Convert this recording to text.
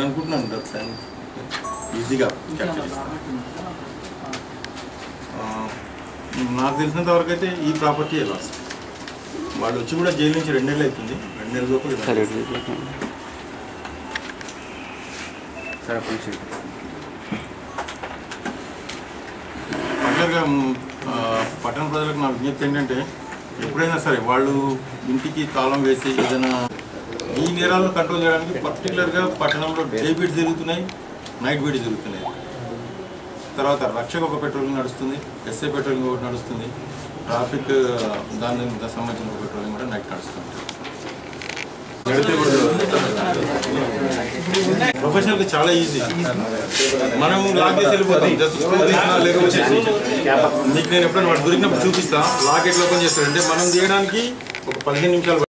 నేను అనుకుంటున్నాను డ్రగ్స్ అని ఈజీగా క్యాప్చర్ చేస్తాను ఆ, నాకు తెలిసినంత వరకు అయితే ఈ ప్రాపర్టీ లాస్ వాళ్ళు వచ్చి కూడా జైలు నుంచి రెండు నెలలు అవుతుంది రెండు నెలల లోపు ఇలా సరే సరే కొంచెం పర్టికులర్గా మ్, ఆ, పట్టణ ప్రజలకు నా విజ్ఞప్తి ఏంటంటే ఎప్పుడైనా సరే వాళ్ళు ఇంటికి తాళం వేసి ఏదైనా ఈ నేరాలను కంట్రోల్ చేయడానికి పర్టికులర్గా పట్టణంలో డే బీట్ జరుగుతున్నాయి నైట్ బీట్ జరుగుతున్నాయి తర్వాత రక్షక ఒక పెట్రోలింగ్ నడుస్తుంది ఎస్ఐ పెట్రోలింగ్ ఒకటి నడుస్తుంది ట్రాఫిక్ దాని దానికి సంబంధించిన ఒక పెట్రోలింగ్ కూడా నైట్ నడుస్తుంది ప్రొఫెషనల్ గా చాలా ఈజీ మనం లాక్ చేసి వెళ్ళిపోతాం జస్ట్ స్క్రూ తీసినా లేకపోతే మీకు నేను ఎప్పుడైనా వాడు దొరికినప్పుడు చూపిస్తా లాక్ ఎట్లా ఓపెన్ చేస్తాడంటే మనం తీయడానికి ఒక పదిహేను నిమిషాలు